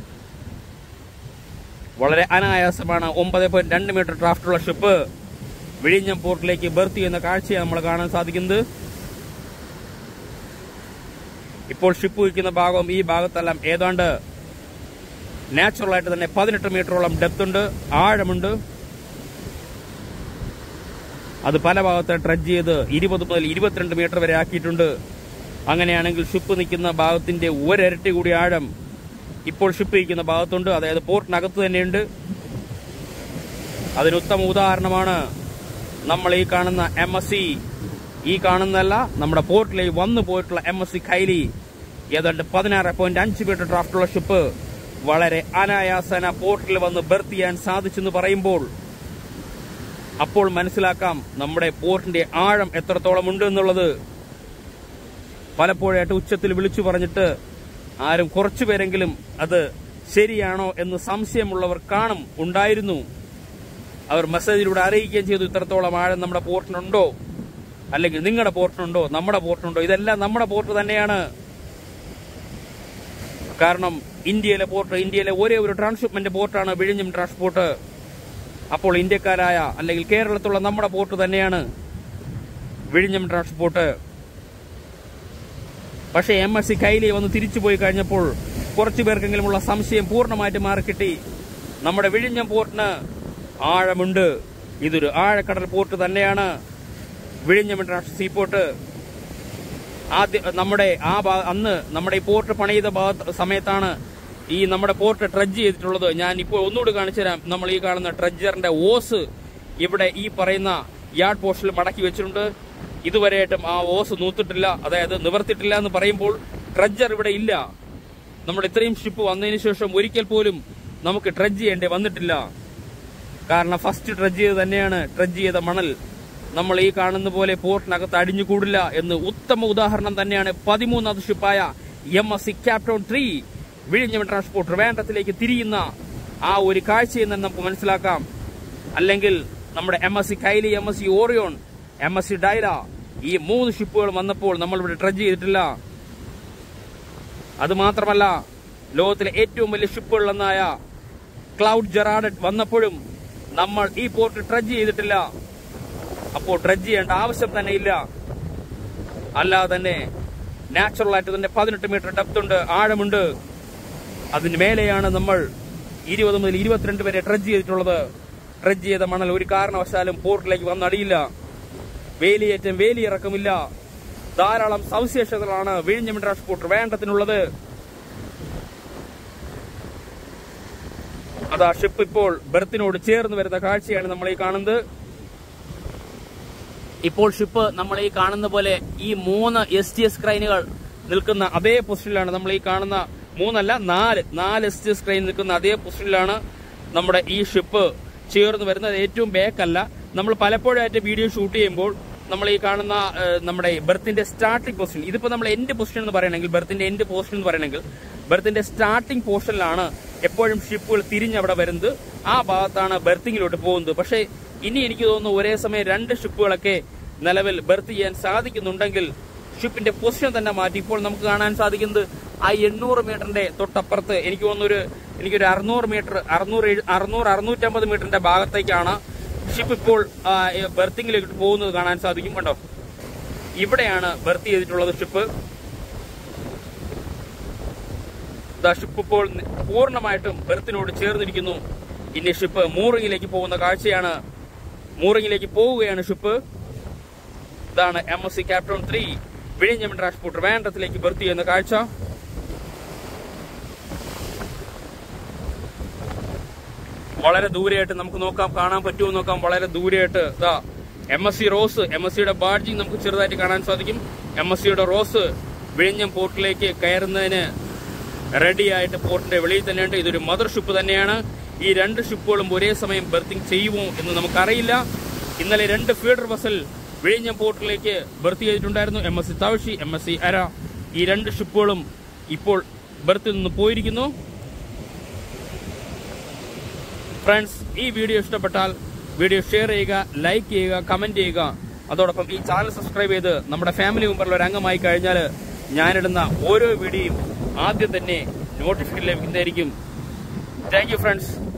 വളരെ അനായാസമാണ് ഒമ്പത് പോയിന്റ് രണ്ട് മീറ്റർ ഡ്രാഫ്റ്റുള്ള ഷിപ്പ് വിഴിഞ്ഞം പോർട്ടിലേക്ക് ബെർത്ത് ചെയ്യുന്ന കാഴ്ചയാണ് നമ്മൾ കാണാൻ സാധിക്കുന്നത് ഇപ്പോൾ ഷിപ്പ് വയ്ക്കുന്ന ഭാഗം ഈ ഭാഗത്തെല്ലാം ഏതാണ്ട് നാച്ചുറൽ ആയിട്ട് തന്നെ പതിനെട്ട് മീറ്ററോളം ഡെപ്ത് ഉണ്ട് ആഴമുണ്ട് അത് പല ഭാഗത്ത് ട്രഡ്ജ് ചെയ്ത് ഇരുപത് മുതൽ ഇരുപത്തിരണ്ട് മീറ്റർ വരെ ആക്കിയിട്ടുണ്ട് അങ്ങനെയാണെങ്കിൽ ഷിപ്പ് നിൽക്കുന്ന ഭാഗത്തിന്റെ ഒരരട്ടി കൂടി ആഴം ഇപ്പോൾ ഷിപ്പ് നിൽക്കുന്ന ഭാഗത്തുണ്ട് അതായത് പോർട്ടിനകത്ത് തന്നെയുണ്ട് അതിന് ഉത്തമ ഉദാഹരണമാണ് നമ്മൾ ഈ കാണുന്ന എം എസ് സി ഈ കാണുന്നതല്ല നമ്മുടെ പോർട്ടിലേക്ക് വന്നു പോയിട്ടുള്ള എം എസ് സി കൈലി ഏതാണ്ട് പതിനാറ് പോയിന്റ് അഞ്ച് മീറ്റർ ഡ്രാഫ്റ്റുള്ള ഷിപ്പ് വളരെ അനായാസന പോർട്ടിൽ വന്ന് ബെർത്ത് ചെയ്യാൻ സാധിച്ചെന്ന് പറയുമ്പോൾ അപ്പോൾ മനസ്സിലാക്കാം നമ്മുടെ പോർട്ടിന്റെ ആഴം എത്രത്തോളം ഉണ്ട് എന്നുള്ളത് പലപ്പോഴായിട്ട് ഉച്ചത്തിൽ വിളിച്ചു പറഞ്ഞിട്ട് ആരും കുറച്ചുപേരെങ്കിലും അത് ശരിയാണോ എന്ന് സംശയമുള്ളവർ കാണും ഉണ്ടായിരുന്നു അവർ മെസ്സേജിലൂടെ അറിയിക്കുകയും ചെയ്തു ഇത്രത്തോളം ആഴം നമ്മുടെ പോർട്ടിനുണ്ടോ അല്ലെങ്കിൽ നിങ്ങളുടെ പോർട്ടിനുണ്ടോ നമ്മുടെ പോർട്ടിനുണ്ടോ ഇതെല്ലാം നമ്മുടെ പോർട്ട് തന്നെയാണ് കാരണം ഇന്ത്യയിലെ പോർട്ട് ഇന്ത്യയിലെ ഒരേ ഒരു ട്രാൻസ്ഷിപ്മെന്റ് പോർട്ടാണ് വിഴിഞ്ഞം ട്രാൻസ്പോർട്ട് അപ്പോൾ ഇന്ത്യക്കാരായ അല്ലെങ്കിൽ കേരളത്തിലുള്ള നമ്മുടെ പോർട്ട് തന്നെയാണ് വിഴിഞ്ഞം ട്രാൻസ്പോർട്ട് പക്ഷേ എം എസ് സി കൈലി വന്ന് തിരിച്ചു പോയി കഴിഞ്ഞപ്പോൾ കുറച്ചു പേർക്കെങ്കിലുമുള്ള സംശയം പൂർണ്ണമായിട്ട് മാറിക്കിട്ടി നമ്മുടെ വിഴിഞ്ഞം പോർട്ടിന് ആഴമുണ്ട് ഇതൊരു ആഴക്കടൽ പോർട്ട് തന്നെയാണ് വിഴിഞ്ഞം ഇന്റർനാഷണൽ സീപോർട്ട് ആദ്യ നമ്മുടെ ആ ഭാ- അന്ന് നമ്മുടെ ഈ പോർട്ട് പണിത ഭാഗത്ത് സമയത്താണ് ഈ നമ്മുടെ പോർട്ട് ട്രഡ്ജ് ചെയ്തിട്ടുള്ളത് ഞാൻ ഇപ്പോൾ ഒന്നുകൂടി കാണിച്ചു തരാം നമ്മൾ ഈ കാണുന്ന ട്രഡ്ജറിന്റെ ഓസ് ഇവിടെ ഈ പറയുന്ന യാർഡ് പോസ്റ്റിൽ മടക്കി വെച്ചിട്ടുണ്ട് ഇതുവരെയായിട്ടും ആ ഓസ് നൂത്തിട്ടില്ല അതായത് നിവർത്തിട്ടില്ല എന്ന് പറയുമ്പോൾ ട്രഡ്ജർ ഇവിടെ ഇല്ല നമ്മുടെ ഇത്രയും ഷിപ്പ് വന്നതിന് ശേഷം ഒരിക്കൽ പോലും നമുക്ക് ട്രഡ്ജ് ചെയ്യേണ്ടി വന്നിട്ടില്ല കാരണം ഫസ്റ്റ് ട്രഡ്ജ് ചെയ്ത് തന്നെയാണ് ട്രഡ്ജ് ചെയ്ത മണൽ നമ്മൾ ഈ കാണുന്ന പോലെ പോർട്ടിനകത്ത് അടിഞ്ഞുകൂടില്ല എന്ന് ഉത്തമ ഉദാഹരണം തന്നെയാണ് പതിമൂന്നാമത് ഷിപ്പായ M S C Capetown three വിഴിഞ്ഞം ട്രാൻസ്പോർട്ട് ട്രിവാൻഡ്രത്തിലേക്ക് തിരിയുന്ന ആ ഒരു കാഴ്ചയിൽ നിന്ന് നമുക്ക് മനസ്സിലാക്കാം അല്ലെങ്കിൽ നമ്മുടെ എം എസ് സി കൈലി M S C Orion M S C ഡൈര ഈ മൂന്ന് ഷിപ്പുകൾ വന്നപ്പോൾ നമ്മൾ ഇവിടെ ട്രഡ്ജ് ചെയ്തിട്ടില്ല അത് മാത്രമല്ല ലോകത്തിലെ ഏറ്റവും വലിയ ഷിപ്പുകളെന്നായ ക്ലൗഡ് ജെറാഡറ്റ് വന്നപ്പോഴും നമ്മൾ ഈ പോർട്ട് ട്രഡ്ജ് ചെയ്തിട്ടില്ല അപ്പോൾ ട്രഡ്ജ് ചെയ്യേണ്ട ആവശ്യം തന്നെ ഇല്ല അല്ലാതെ തന്നെ നാച്ചുറൽ ആയിട്ട് തന്നെ പതിനെട്ട് മീറ്റർ ഡെപ്ത് ഉണ്ട് ആഴമുണ്ട് അതിന് മേലെയാണ് നമ്മൾ ഇരുപത് മുതൽ ഇരുപത്തിരണ്ട് വരെ ട്രഡ്ജ് ചെയ്തിട്ടുള്ളത് ട്രഡ്ജ് ചെയ്ത മണൽ ഒരു കാരണവശാലും പോർട്ടിലേക്ക് വന്നടിയില്ല വേലിയേറ്റം വേലിയിറക്കമില്ല ധാരാളം സവിശേഷതകളാണ് വിഴിഞ്ഞം ട്രാൻസ്പോർട്ട് വേണ്ടത്തിനുള്ളത് അതാ ഷിപ്പ് ഇപ്പോൾ ബെർത്തിനോട് ചേർന്ന് വരുന്ന കാഴ്ചയാണ് നമ്മൾ ഈ കാണുന്നത് ഇപ്പോൾ ഷിപ്പ് നമ്മൾ ഈ കാണുന്ന പോലെ ഈ മൂന്ന് എസ് ടി എസ് ക്രൈനുകൾ നിൽക്കുന്ന അതേ പൊസിഷനിലാണ് നമ്മൾ ഈ കാണുന്ന മൂന്നല്ല നാല് നാല് എസ് ടി എസ് ക്രൈൻ നിൽക്കുന്ന അതേ പൊസിഷനിലാണ് നമ്മുടെ ഈ ഷിപ്പ് ചേർന്ന് വരുന്നത് ഏറ്റവും ബാക്കല്ല നമ്മൾ പലപ്പോഴായിട്ട് വീഡിയോ ഷൂട്ട് ചെയ്യുമ്പോൾ നമ്മൾ ഈ കാണുന്ന ഏഹ്, നമ്മുടെ ബെർത്തിന്റെ സ്റ്റാർട്ടിംഗ് പൊസിഷൻ ഇതിപ്പോ നമ്മൾ എൻഡ് പൊസിഷൻ എന്ന് പറയണമെങ്കിൽ ബെർത്തിന്റെ എൻഡ് പൊസിഷൻ എന്ന് പറയണമെങ്കിൽ ബെർത്തിന്റെ സ്റ്റാർട്ടിംഗ് പോർഷനിലാണ് എപ്പോഴും ഷിപ്പുകൾ തിരിഞ്ഞവിടെ വരുന്നത് ആ ഭാഗത്താണ് ബെർത്തിങ്ങിലോട്ട് പോകുന്നത് പക്ഷേ ഇനി എനിക്ക് തോന്നുന്നു ഒരേ സമയം രണ്ട് ഷിപ്പുകളൊക്കെ നിലവിൽ ബെർത്ത് ചെയ്യാൻ സാധിക്കുന്നുണ്ടെങ്കിൽ ഷിപ്പിന്റെ പൊസിഷൻ തന്നെ മാറ്റി ഇപ്പോൾ നമുക്ക് കാണാൻ സാധിക്കുന്നത് ആ എണ്ണൂറ് മീറ്ററിന്റെ തൊട്ടപ്പുറത്ത് എനിക്ക് തോന്നുന്നു ഒരു എനിക്കൊരു അറുന്നൂറ് മീറ്റർ അറുന്നൂറ് എഴു- അറുന്നൂറ് അറുന്നൂറ്റമ്പത് മീറ്ററിന്റെ ഭാഗത്തേക്കാണ് ഷിപ്പ് ഇപ്പോൾ ആ, ഏ, ബെർത്തിങ്ങിലേക്ക് പോകുന്നത് കാണാൻ സാധിക്കും കണ്ടോ ഇവിടെയാണ് ബെർത്ത് ചെയ്തിട്ടുള്ളത് ഷിപ്പ് ദാ ഷിപ്പ് ഇപ്പോൾ നി- പൂർണ്ണമായിട്ടും ബെർത്തിനോട് ചേർന്നിരിക്കുന്നു ഇനി ഷിപ്പ് മൂറിങ്ങിലേക്ക് പോകുന്ന കാഴ്ചയാണ് മൂറിങ്ങിലേക്ക് പോവുകയാണ് ഷിപ്പ് ഇതാണ് M S C Capetown three വിഴിഞ്ഞം ട്രാൻസ്പോർട്ട് വേണ്ടത്തിലേക്ക് ബെർത്ത് ചെയ്യുന്ന കാഴ്ച വളരെ ദൂരെയായിട്ട് നമുക്ക് നോക്കാം കാണാൻ പറ്റുമോ എന്ന് നോക്കാം വളരെ ദൂരെയായിട്ട് ഇതാ M S C Rose M S സിയുടെ ബാഡ്ജിങ് നമുക്ക് ചെറുതായിട്ട് കാണാൻ സാധിക്കും എം എസ് സിയുടെ റോസ് വിഴിഞ്ഞം പോർട്ടിലേക്ക് കയറുന്നതിന് റെഡിയായിട്ട് പോർട്ടിന്റെ വെളിയിൽ തന്നെയുണ്ട് ഇതൊരു മദർ ഷിപ്പ് തന്നെയാണ് ഈ രണ്ട് ഷിപ്പുകളും ഒരേ സമയം ബെർത്തിങ് ചെയ്യുമോ എന്ന് നമുക്കറിയില്ല ഇന്നലെ രണ്ട് ഫീഡർ ബസ്സിൽ വിഴിഞ്ഞം പോർട്ടിലേക്ക് ബെർത്ത് ചെയ്തിട്ടുണ്ടായിരുന്നു എം എസ് സി തവഷി എം എസ് സി അര ഈ രണ്ട് ഷിപ്പുകളും ഇപ്പോൾ ബെർത്തിൽ നിന്ന് പോയിരിക്കുന്നു ഫ്രണ്ട്സ് ഈ വീഡിയോ ഇഷ്ടപ്പെട്ടാൽ വീഡിയോ ഷെയർ ചെയ്യുക ലൈക്ക് ചെയ്യുക കമന്റ് ചെയ്യുക അതോടൊപ്പം ഈ ചാനൽ സബ്സ്ക്രൈബ് ചെയ്ത് നമ്മുടെ ഫാമിലി മെമ്പറിൽ ഒരു അംഗമായി കഴിഞ്ഞാൽ ഞാനിടുന്ന ഓരോ വീഡിയോയും ആദ്യം തന്നെ നോട്ടിഫിക്കേഷൻ ലഭിക്കുന്നതായിരിക്കും താങ്ക് യു ഫ്രണ്ട്സ്